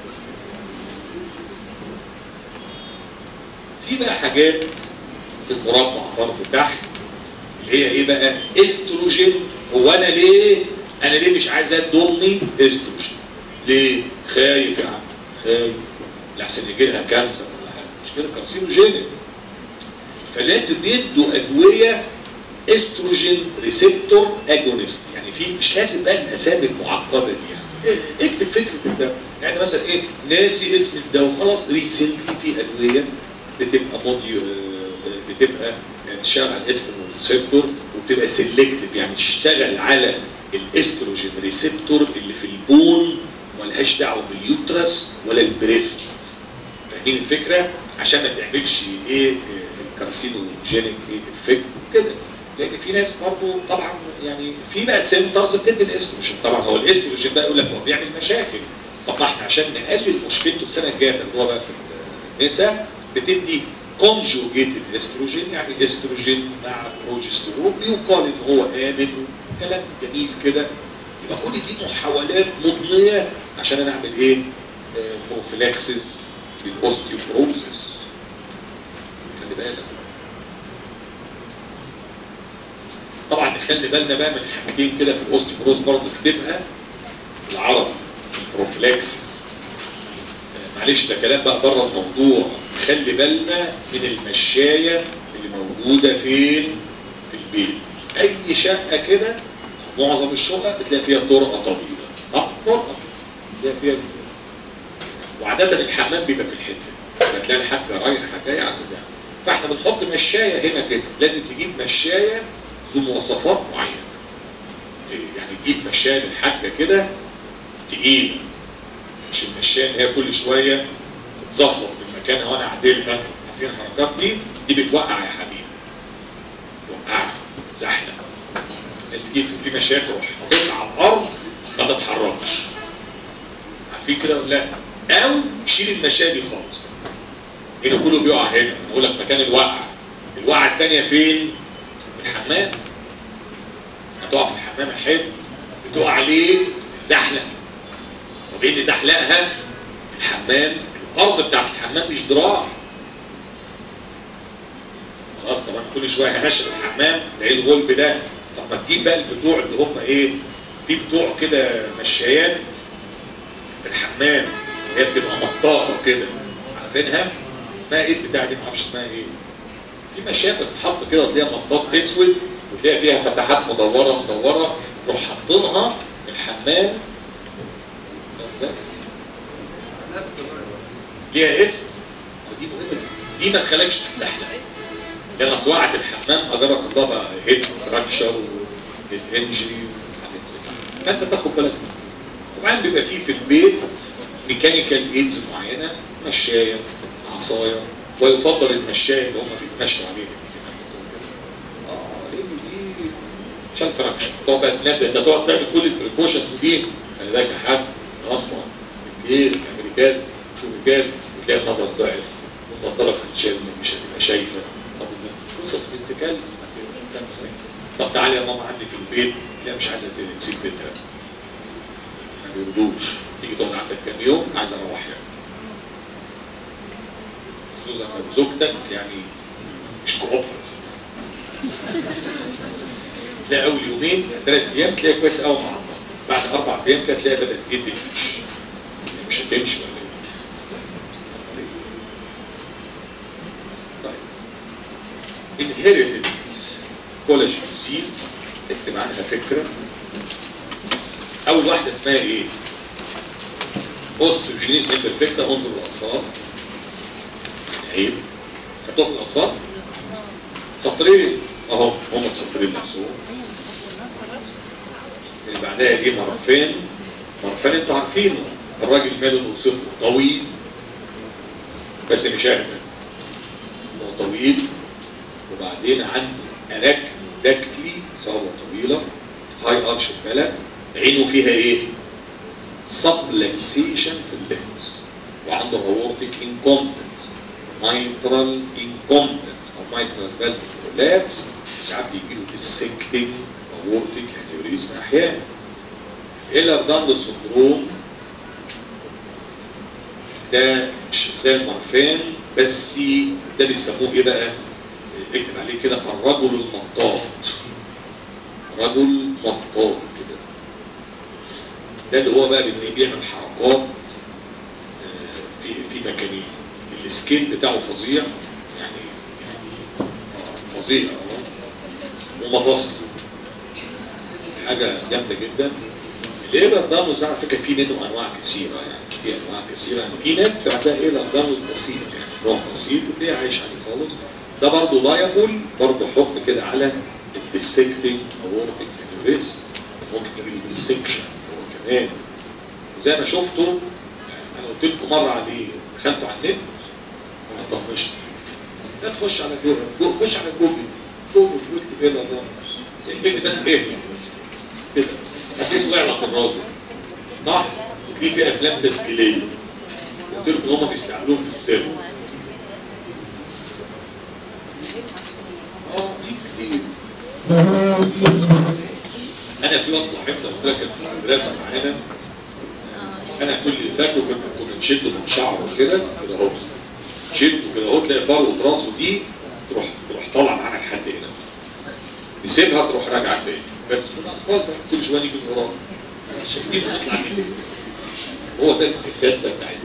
في بقى حاجات في المربع برضه تحت اللي هي ايه بقى استروجين هو انا ليه انا ليه مش عايز ادي امي استروجين ليه خايف يا عم خايف لحسن يجي لها كانسر ولا حاجه مش كده كارسينوجينيك فلازم يدوا ادويه استروجين ريسبتور اجونست يعني في مش لازم بقى الاسامي المعقده دي يعني إيه، اكتب فكره الدواء يعني مثلا ايه ناسي اسم الدواء خلاص ريسنتلي في ادويه بتبقى موديو آه، بتبقى تشتغل على الاستروجين ريسبتور وبتبقى سيلكتيف يعني تشتغل على الاستروجين ريسبتور اللي في البون ملهاش دعوه باليوترس ولا البريست فاهمين الفكره عشان ما تعملش ايه الكارسينوجينيك ايه افكت كده لان في ناس برضه طبعا يعني في بقى سنترز بتدي الاستروجين طبعا هو الاستروجين بقى يقول لك هو بيعمل مشاكل طب ما احنا عشان نقلل مشكلته السنه الجايه اللي هو بقى في النساء بتدي كونجوجيتد استروجين يعني استروجين مع بروجسترون بيقال ان هو امن كلام جميل كده يبقى كل دي محاولات مضنيه عشان انا اعمل ايه؟ بروفيلاكسس للاوستيوبروزس خلي بالك طبعا نخلي بالنا بقى من حاجتين كده في الاوستيوبروز برضه نكتبها بالعربي بروفيلاكسس معلش ده كلام بقى بره الموضوع خلي بالنا من المشايه اللي موجوده فين في البيت اي شقه كده معظم الشقق بتلاقي فيها طرقه طويله اه طرقه بتلاقي فيها وعاده الحمام بيبقى في الحته فتلاقي الحاجه رايحه جايه على كده فاحنا بنحط مشايه هنا كده لازم تجيب مشايه ذو مواصفات معينه يعني تجيب مشايه للحاجه كده تقيله مش المشايه اللي هي كل شويه تتزفلط من مكانها وانا اعدلها عارفين الحركات دي دي بتوقع يا حبيبي توقعها زحلق الناس تجيب في مشاية تروح حاططها على الارض ما تتحركش عارفين كده ولا لا او شيل المشاية دي خالص هنا كله بيقع هنا بقول لك مكان الوقعه الوقعه الثانيه فين؟ في الحمام هتقع في الحمام حلو بتقع ليه؟ زحلق طب ايه اللي زحلقها؟ الحمام الارض بتاعت الحمام مش دراع خلاص طبعا كل شويه هنشر الحمام ده ايه الغلب ده طب ما تجيب بقى البتوع اللي هم ايه في بتوع كده مشايات في الحمام هي بتبقى مطاطه كده عارفينها اسمها ايه البتاع دي ما اعرفش اسمها ايه في مشايات بتتحط كده وتلاقيها مطاط اسود وتلاقي فيها فتحات مدوره مدوره روح حاطينها في الحمام ليها اسم ودي مهمه دي ما تخليكش تستحلق لان صواعة الحمام ادرك الله بقى هيد فراكشر والانجري وحاجات زي كده فانت تاخد بالك منها. وبعدين بيبقى فيه في البيت ميكانيكال ايدز معينه مشايه عصايه ويفضل المشايه اللي هم بيتمشوا عليها اه لان دي عشان فراكشر تقعد بقى تنبه ده تقعد تعمل كل البريكوشنز دي خلي بالك يا حاج غمض الجير اعمل جاز شوف الجاز وتلاقي النظر ضعف والنضاره بتتشال مش هتبقى شايفه طب قصص بنت كلب طب تعالي يا ماما عندي في البيت لا مش عايزه تسيب بيتها ما بيردوش تيجي تقعد عندك كام يوم عايز اروح يعني خصوصا لو زوجتك يعني مش كوبرت تلاقي اول يومين ثلاث ايام تلاقي كويس قوي مع بعض بعد اربع ايام كده تلاقي بدات تجد الفيش مش تمشي ولا ايه؟ طيب inherited collagen disease اكتب عنها فكره اول واحده اسمها ايه؟ اوستيوجينيس امبرفكتا انظر الاطفال عيب خدوها في الاطفال سطرين اهو هم السطرين نفسهم اللي بعدها دي مرفان مرفان انتوا عارفينه الراجل ماله نوصفه طويل بس مش اهبل هو طويل وبعدين عنده اراكنوداكتلي ثروه طويله هاي ارش بلد عينه فيها ايه؟ سبلكسيشن في اللينس وعنده هورتيك انكومبتنس مايترال انكومبتنس او مايترال فالف لابس ساعات بيجي له ديسكتنج اورتيك انيوريزم احيانا ايلر داند سندروم ده مش زي المرفان بس ده بيسموه ايه بقى؟ اكتب عليه كده الرجل المطاط رجل مطاط كده ده اللي هو بقى بتلاقيه بيعمل حركات آه، في في مكانين السكين بتاعه فظيع يعني يعني آه، فظيع اه ومفاصل حاجه جامده جدا الايبر داموس على فكره في منه انواع كثيره يعني في انواع كثيره يعني في ناس بتبقى عندها ايبر داموس بسيط يعني نوع بسيط وتلاقيه عايش عليه خالص ده برضه لايبل برضه حكم كده على الديسكتنج اورتيك انيوريزم ممكن يجي له ديسكشن هو كمان زي ما شفتوا انا قلت لكم مره عليه دخلتوا على النت وانا طنشت لا تخش على جوجل جو- خش على جوجل جوجل واكتب ايه ده اكتب بس ايه يعني بس كده هتلاقيه طلع لك الراجل صح وتلاقيه في افلام تسجيليه قلت لكم ان هم بيستعملوهم في السينما اه في كتير انا في واحد صاحبنا قلت لك كان في المدرسه معانا انا كل اللي فاكره كنا كنا نشده من شعره كده كده اهو شده كده اهو تلاقي فروه راسه دي تروح تروح طالعه معانا لحد هنا نسيبها تروح راجعه تاني بس كنا اطفال بقى، كل شويه نيجي من وراه شايفين نطلع منه هو ده الكارثه بتاعتنا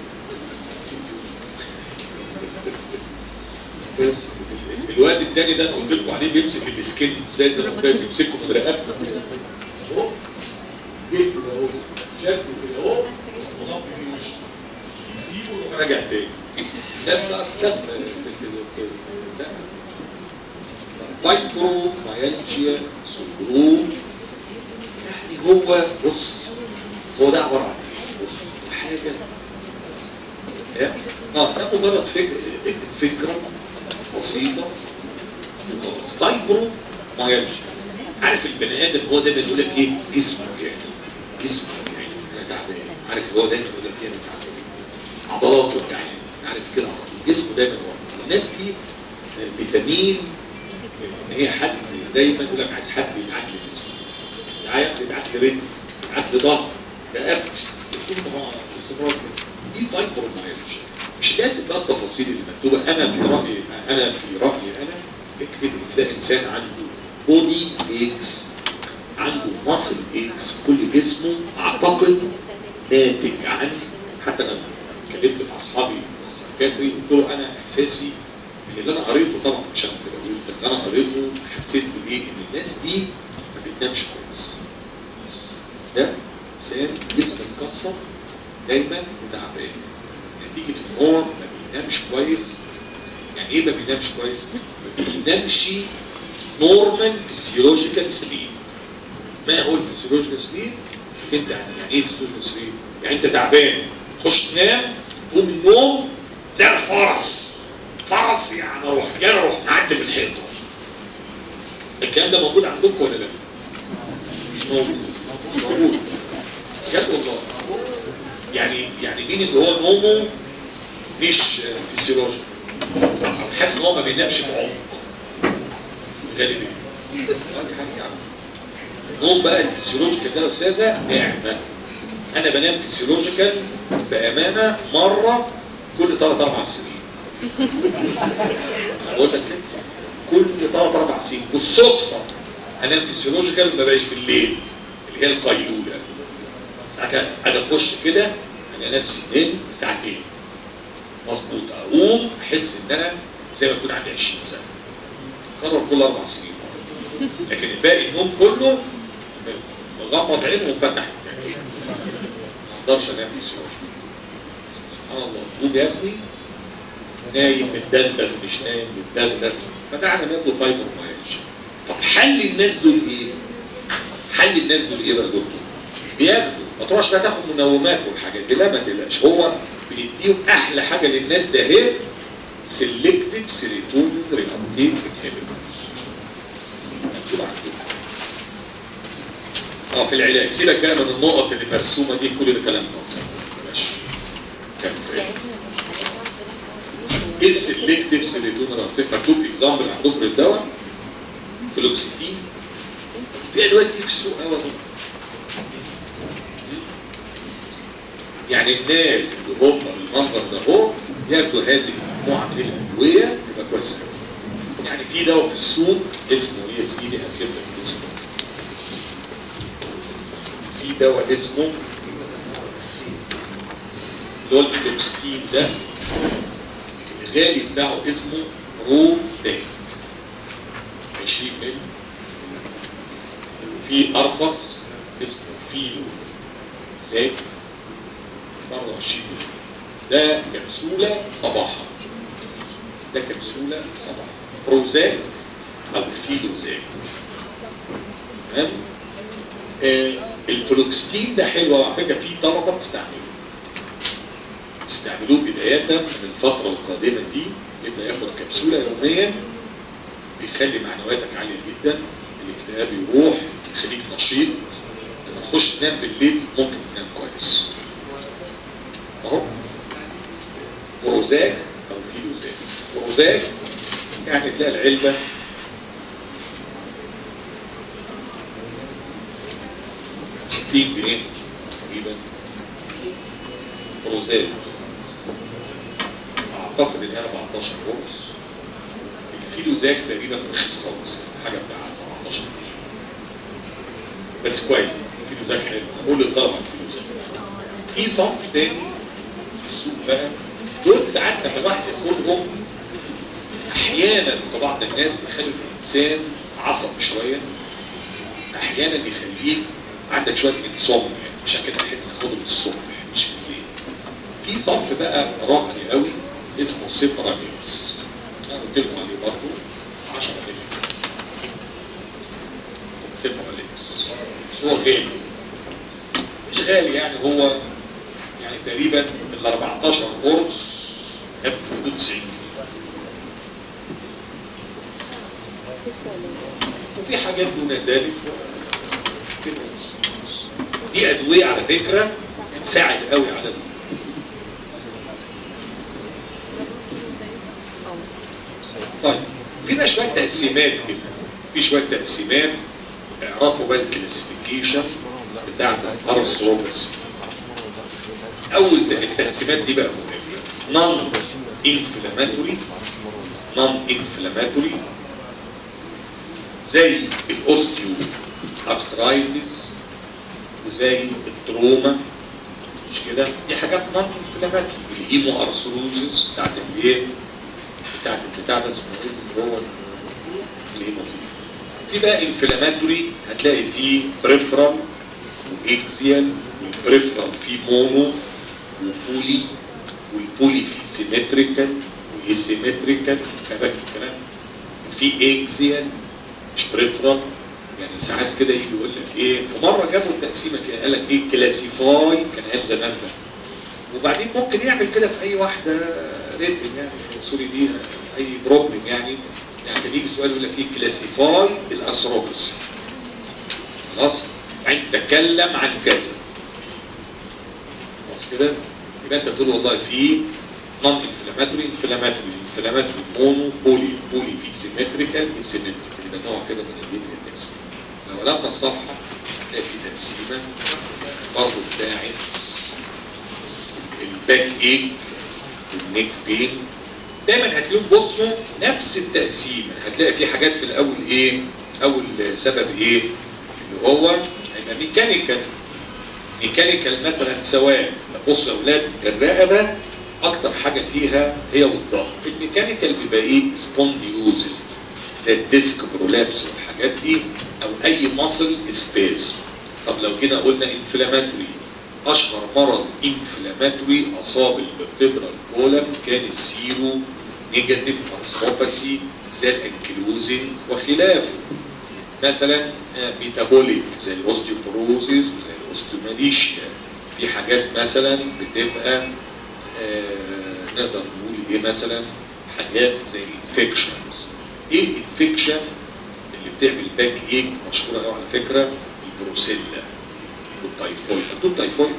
بس ال- الواد التاني ده انا قلت لكم عليه بيمسك السكين ازاي زي ما قلت لك بيمسكه من رقبته اهو جه كده اهو شافه كده اهو ونط بيه وشه يسيبه ويروح راجع تاني الناس بقى تسافر مايكرو مايالجيا سندروم يعني هو بص هو ده عباره عن ايه؟ بص حاجه اه ده مجرد فكره فكره بسيطه وخلاص فايبرو مايالجيا عارف البني ادم هو دايما يقول لك ايه جسمه وجعني جسمه وجعني انا تعبان عارف هو دايما يقول لك ايه انا تعبان عضلاته وجعان عارف كده على طول. جسمه دايما وجعني الناس دي بتميل ان هي حد دايما يقول لك عايز حد يدعك لي جسمي عايز يدعك لي رجلي يدعك لي ظهري رقبتي باستمرار باستمرار كده. دي فايبرو مايالجيا مش لازم بقى التفاصيل اللي مكتوبه انا في رايي انا في رايي انا اكتب ان ده انسان عنده بودي اكس عنده ماسل اكس في كل جسمه اعتقد ناتج عن حتى انا اتكلمت مع اصحابي السكاتري قلت له انا احساسي من اللي انا قريته طبعا مش انا اللي بقوله اللي انا قريته حسيت بايه ان الناس دي ما بتنامش كويس بس ده انسان جسمه مكسر دايما وتعبان نتيجه ان هو ما بينامش كويس يعني ايه ما بينامش كويس؟ ما بينامش نورمال فيسيولوجيكال سليب ما هو الفيسيولوجيكال سليب؟ انت يعني ايه فيسيولوجيكال سليب؟ يعني انت تعبان تخش تنام تقوم من النوم زي الفرس فرس يعني اروح جاي اروح معدي بالحيطه الكلام ده موجود عندكم ولا لا؟ مش موجود مش موجود بجد والله يعني يعني مين اللي هو نومه مش فيسيولوجي حاسس ان هو ما بينامش بعمق غالبا دي حاجه يعني النوم بقى الفسيولوجيكال ده يا استاذه نعمه انا بنام فسيولوجيكال بامانه مره كل ثلاث اربع سنين أنا بقول لك كده كل ثلاث اربع سنين بالصدفه انام فسيولوجيكال ما بقاش بالليل اللي هي القيلوله ساعتها انا اخش كده انا نفسي من ساعتين مظبوط اقوم احس ان انا زي ما اكون عندي 20 سنه كرر كل اربع سنين لكن الباقي النوم كله مغمض عينه ومفتح عينيه. ما اقدرش انام في سرير سبحان الله قوم يا ابني نايم متدلدل مش نايم متدلدل فدعنا ناخده فايبر مايلش طب حل الناس دول ايه؟ حل الناس دول ايه بقى يا دكتور؟ بياخدوا ما تروحش بقى تاخد منومات والحاجات دي لا ما تقلقش هو بنديهم احلى حاجه للناس ده هي سيلكتيف سيريتونين ريابتيك انهبيتورز مكتوب عندكم اه في العلاج سيبك بقى من النقط اللي مرسومه دي كل ده كلام نظري ماشي كان في ايه السلكتيف سيريتونين ريابتيك مكتوب اكزامبل عندكم للدواء فلوكسيتين في ادويه كتير في السوق قوي يعني الناس اللي هم بالمنظر ده هو ياخدوا هذه المجموعه من الادويه يبقى كويس قوي. يعني في دواء في السوق اسمه ايه يا سيدي هكتب لك اسمه في دواء اسمه اللي هو الفلوكستين ده الغالي بتاعه اسمه روزان 20 مللي في ارخص اسمه فيلو زاد برضه 20 مللي ده كبسوله صباحا ده كبسوله صباحا بروزاك او فيلوزاك تمام آه الفلوكستين ده حلو على فكره في طلبه بتستعمله بيستعملوه بدايه من الفتره القادمه دي يبدا ياخد كبسوله يوميا بيخلي معنوياتك عاليه جدا الاكتئاب يروح يخليك نشيط لما تخش تنام بالليل ممكن تنام كويس اهو بروزاك او فيلوزاك بروزاك يعني تلاقي العلبه ستين جنيه تقريبا بروزاك اعتقد ان هي 14 قرص الفيلوزاك تقريبا رخيص خالص حاجه بتاع 17 جنيه بس كويس الفيلوزاك حلو اقول للطلبه الفيلوزاك في صنف تاني في السوق بقى دول ساعات لما الواحد ياخدهم احيانا في بعض الناس يخلي الانسان عصبي شويه احيانا يخليك عندك شويه انسومنيا عشان كده نحب ناخدهم الصبح مش بالليل في صنف بقى راقي قوي اسمه سيبراميكس انا قلت لكم عليه برضه 10 مللي سيبراميكس بس هو غالي مش غالي يعني هو يعني تقريبا من ال 14 قرص هيبقى في حدود 90 وفي حاجات دون ذلك كده. دي ادويه على فكره بتساعد قوي على ال- طيب في بقى شويه تقسيمات كده في شويه تقسيمات اعرفوا بقى الكلاسيفيكيشن بتاعت الارثروبس اول التقسيمات دي بقى مهمه نون انفلاماتوري نون انفلاماتوري زي الاوستيو ارثرايتس وزي التروما مش كده دي حاجات نون انفلاماتوري الهيمو ارثروزس بتاعت الايه بتاعت البتاع ده اسمه ايه اللي هو الهيموفيليا في بقى انفلاماتوري هتلاقي فيه بريفرال واكزيال والبريفرال فيه مونو وبولي والبولي فيه سيمتريكال وايسيمتريكال كذا الكلام في اكزيال مش بريفرال يعني ساعات كده يجي يقول لك ايه في مره جابوا التقسيمه كده قال لك ايه كلاسيفاي كان ايام زمان ده وبعدين ممكن يعمل كده في اي واحده ريتم يعني سوري دي اي بروبلم يعني يعني كان يجي سؤال يقول لك ايه كلاسيفاي الاسروبس خلاص يعني تتكلم عن كذا خلاص كده يبقى انت تقول والله في نون انفلاماتوري انفلاماتوري انفلاماتوري مونو بولي بولي في سيمتريكال سيمتريكال يبقى نوع كده من الدين التقسيم لو قلبنا الصفحه تلاقي في تقسيمه برضه بتاعت الباك ايك والنيك بين دايما هتلاقيهم بصوا نفس التقسيمه هتلاقي في حاجات في الاول ايه اول سبب ايه اللي هو هيبقى ميكانيكال ميكانيكال مثلا سواء بص يا اولاد الرقبه اكتر حاجه فيها هي والظهر الميكانيكال بيبقى ايه سبونديوزز زي الديسك برولابس والحاجات دي او اي ماسل سبيس طب لو جينا قلنا انفلاماتوري اشهر مرض انفلاماتوري اصاب الفيبرال كولم كان السيرو نيجاتيف ارثروباثي زي الانكلوزين وخلافه مثلا ميتابوليك زي الاوستيوبروزيس وزي الاوستوماليشيا في حاجات مثلا بتبقى آه نقدر نقول ايه مثلا حاجات زي الانفكشنز ايه الانفكشن اللي بتعمل باك ايك مشهوره قوي على فكره البروسيلا والتايفويد انتوا التايفويد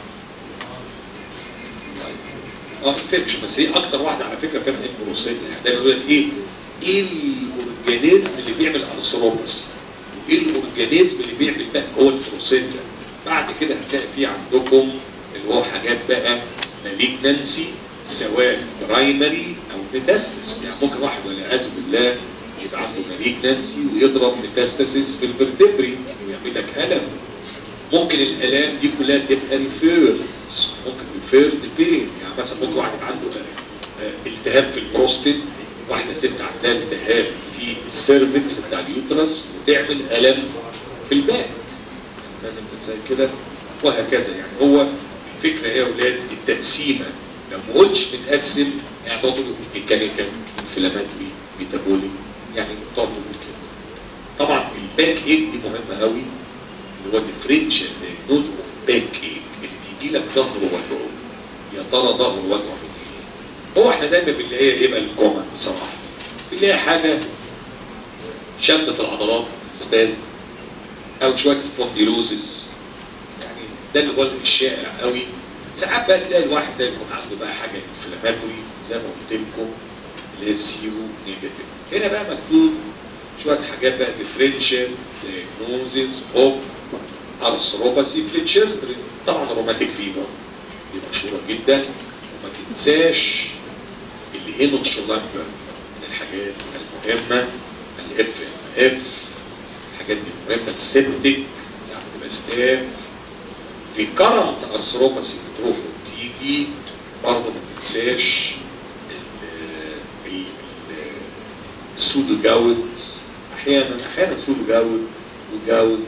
اه انفكشن بس هي اكتر واحده على فكره فيها البروسيلا يعني دايما يقول لك ايه ايه الاورجانيزم اللي بيعمل ارثروبس وايه الاورجانيزم اللي بيعمل باك هو البروسيلا بعد كده هتلاقي في عندكم اللي هو حاجات بقى مالجنسي سواء برايمري او ميتاستس يعني ممكن واحد والعياذ بالله يبقى عنده مالجنسي ويضرب ميتاستاسيس في الفرتبري ويعمل لك الم ممكن الالام دي كلها تبقى ريفيرد ممكن ريفيرد بين يعني مثلا ممكن واحد يبقى عنده آه، التهاب في البروستيت واحده ست عندها التهاب في السيرفكس بتاع اليوترس وتعمل الم في الباك فاهم انت ازاي كده وهكذا يعني هو الفكره ايه يا اولاد التقسيمه لو ما قلتش متقسم يعني تقعد تقول ميكانيكال انفلاماتوري ميتابوليك يعني تقعد تقول كده طبعا الباك ايك دي مهمه قوي اللي هو الديفرنشال دايجنوز اوف باك ايك اللي بيجي لك ظهره وجعه يا ترى ظهره وجعه من ايه؟ هو احنا دايما بنلاقيها ايه بقى الكومن بصراحه بنلاقي حاجه شده العضلات سباز او شويه سبونديلوزز يعني ده اللي هو الشائع قوي ساعات بقى تلاقي الواحد ده يكون عنده بقى حاجه انفلاماتوري زي ما قلت لكم اللي هي السيرو نيجاتيف هنا بقى مكتوب شويه حاجات بقى ديفرنشال دايجنوزز اوف ارثروباثي في التشيلدرن طبعا روماتيك فيفر دي مشهوره جدا وما تنساش اللي هنا الشولامبر من الحاجات المهمه الاف ام اف الحاجات دي مهمه السيبتيك ساعات بتبقى ستاف ريكارنت ارثروباثي بتروح وتيجي برضه ما تنساش ال- ال- ال- السودو جاود احيانا احيانا سودو جاود وجاود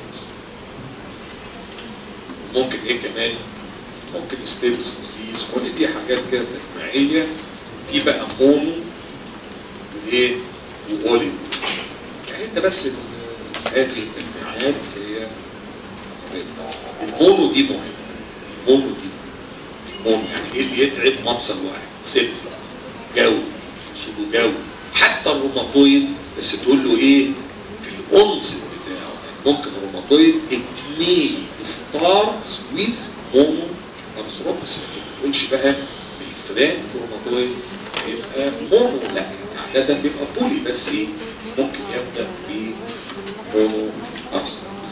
ممكن ايه كمان ممكن ستيبس ديزيز كل دي حاجات كده تجميعيه في بقى مونو وايه واوليو يعني انت بس ال- هذه التجميعات هي المونو دي مهمه المونو دي المونو يعني ايه اللي يتعب مفصل واحد سبت جو سودو جو حتى الروماتويد بس تقول له ايه في الانس بتاعه يعني ممكن الروماتويد it may starts with mono arthropathy ما تقولش بقى الفلان روماتويد يبقى مونو لا عادة بيبقى بولي بس ممكن يبدأ بمونو arthropathy